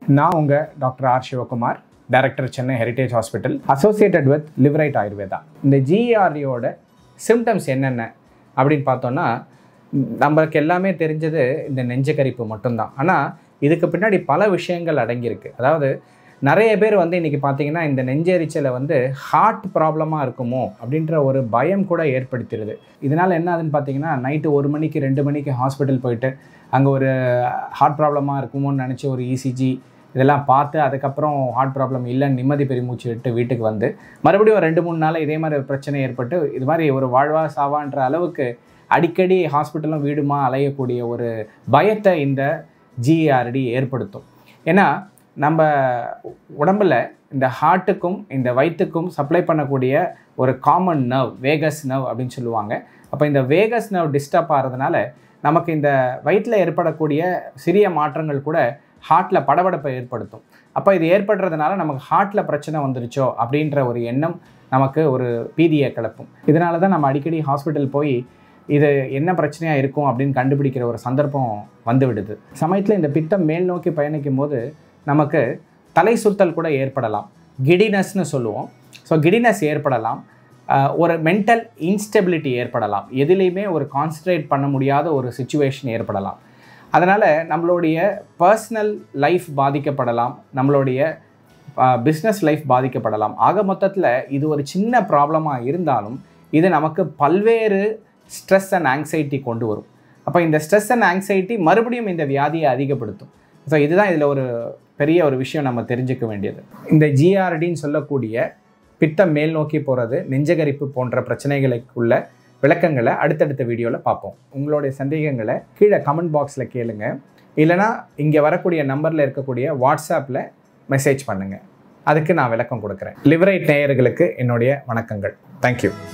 நான் உங்கள் doctor R Sivakumar director Chennai heritage hospital associated with Liveright Ayurveda இந்த ஜிஆர்டியோட சிம்டம்ஸ் என்னென்ன அப்படின்னு பார்த்தோன்னா நம்மளுக்கு எல்லாமே தெரிஞ்சது இந்த நெஞ்சக்கரிப்பு மட்டும்தான் ஆனால் இதுக்கு பின்னாடி பல விஷயங்கள் அடங்கியிருக்கு அதாவது நிறைய பேர் வந்து இன்றைக்கி பார்த்தீங்கன்னா இந்த நெஞ்செரிச்சலை வந்து ஹார்ட் ப்ராப்ளமாக இருக்குமோ அப்படின்ற ஒரு பயம் கூட ஏற்படுத்திடுது இதனால் என்ன ஆகுதுன்னு பார்த்தீங்கன்னா நைட்டு ஒரு மணிக்கு ரெண்டு மணிக்கு ஹாஸ்பிட்டல் போயிட்டு அங்கே ஒரு ஹார்ட் ப்ராப்ளமாக இருக்குமோன்னு நினச்சி ஒரு இசிஜி இதெல்லாம் பார்த்து அதுக்கப்புறம் ஹார்ட் ப்ராப்ளம் இல்லைன்னு நிம்மதி பெருமூச்சு விட்டு வீட்டுக்கு வந்து மறுபடியும் ஒரு ரெண்டு மூணு நாள் இதே மாதிரி ஒரு பிரச்சனை ஏற்பட்டு இது மாதிரி ஒரு வாழ்வா சாவான்ற அளவுக்கு அடிக்கடி ஹாஸ்பிட்டலும் வீடுமா அலையக்கூடிய ஒரு பயத்தை இந்த ஜிஆர்டி ஏற்படுத்தும் ஏன்னா நம்ம உடம்பில் இந்த ஹார்ட்டுக்கும் இந்த வயிற்றுக்கும் சப்ளை பண்ணக்கூடிய ஒரு காமன் நர்வ் வேகஸ் நர்வ் அப்படின்னு சொல்லுவாங்க அப்போ இந்த வேகஸ் நர்வ் டிஸ்டர்ப் ஆகிறதுனால நமக்கு இந்த வயிற்றில் ஏற்படக்கூடிய சிறிய மாற்றங்கள் கூட ஹார்ட்டில் படபடப்பை ஏற்படுத்தும் அப்போ இது ஏற்படுறதுனால நமக்கு ஹார்ட்டில் பிரச்சனை வந்துருச்சோ அப்படின்ற ஒரு எண்ணம் நமக்கு ஒரு பீதியை கிளப்பும் இதனால தான் நம்ம அடிக்கடி ஹாஸ்பிட்டல் போய் இது என்ன பிரச்சனையாக இருக்கும் அப்படின்னு கண்டுபிடிக்கிற ஒரு சந்தர்ப்பம் வந்து விடுது சமயத்தில் இந்த பித்தம் மேல் நோக்கி பயணிக்கும் போது நமக்கு தலை சுத்தல் கூட ஏற்படலாம் கிடினஸ்னு சொல்லுவோம் ஸோ கிடினஸ் ஏற்படலாம் ஆஹ் ஒரு மென்டல் இன்ஸ்டெபிலிட்டி ஏற்படலாம் எதுலேயுமே ஒரு கான்சன்ட்ரேட் பண்ண முடியாத ஒரு சுச்சுவேஷன் ஏற்படலாம் அதனால் நம்மளுடைய பர்சனல் லைஃப் பாதிக்கப்படலாம் நம்மளுடைய பிஸ்னஸ் லைஃப் பாதிக்கப்படலாம் ஆக மொத்தத்தில் இது ஒரு சின்ன ப்ராப்ளமாக இருந்தாலும் இது நமக்கு பல்வேறு ஸ்ட்ரெஸ் அண்ட் ஆங்ஸைட்டி கொண்டு வரும் அப்போ இந்த ஸ்ட்ரெஸ் அண்ட் ஆங்ஸைட்டி மறுபடியும் இந்த வியாதியை அதிகப்படுத்தும் ஸோ இதுதான் இதில் ஒரு பெரிய ஒரு விஷயம் நம்ம தெரிஞ்சுக்க வேண்டியது இந்த ஜிஆர்டின்னு சொல்லக்கூடிய பித்தம் மேல் நோக்கி போகிறது நெஞ்சகரிப்பு போன்ற பிரச்சனைகளுக்குள்ள விளக்கங்களை அடுத்தடுத்த வீடியோவில் பார்ப்போம் உங்களுடைய சந்தேகங்களை கீழே கமெண்ட் பாக்ஸில் கேளுங்க இல்லைனா இங்கே வரக்கூடிய நம்பரில் இருக்கக்கூடிய வாட்ஸ்அப்பில் மெசேஜ் பண்ணுங்கள் அதுக்கு நான் விளக்கம் கொடுக்குறேன் லிவரைட் நேயர்களுக்கு என்னுடைய வணக்கங்கள் தேங்க்யூ